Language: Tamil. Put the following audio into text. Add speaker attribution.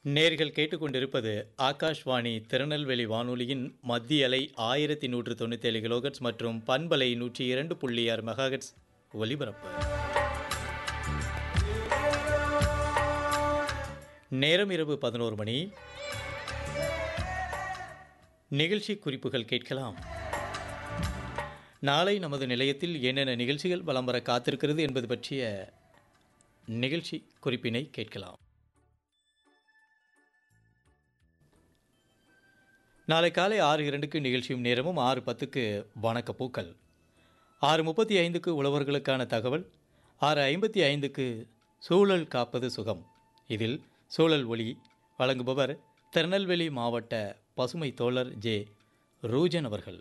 Speaker 1: நேர்கள் கேட்டுக்கொண்டிருப்பது ஆகாஷ்வாணி திருநெல்வேலி வானொலியின் மத்திய அலை ஆயிரத்தி நூற்று தொண்ணூத்தேழு கிலோகட்ஸ் மற்றும் பண்பலை நூற்றி இரண்டு புள்ளி ஆறு மெகாஹெட்ஸ் ஒலிபரப்பு நேரம் இரவு பதினோரு மணி நிகழ்ச்சி குறிப்புகள் கேட்கலாம் நாளை நமது நிலையத்தில் என்னென்ன நிகழ்ச்சிகள் வலம் வர காத்திருக்கிறது என்பது பற்றிய நிகழ்ச்சி குறிப்பினை கேட்கலாம் நாளை காலை ஆறு இரண்டுக்கு நிகழ்ச்சியும் நேரமும் ஆறு பத்துக்கு வணக்க பூக்கள் ஆறு முப்பத்தி ஐந்துக்கு உழவர்களுக்கான தகவல் ஆறு ஐம்பத்தி ஐந்துக்கு சூழல் காப்பது சுகம் இதில் சூழல் ஒளி வழங்குபவர் திருநெல்வேலி மாவட்ட பசுமை தோழர் ஜே ரூஜன் அவர்கள்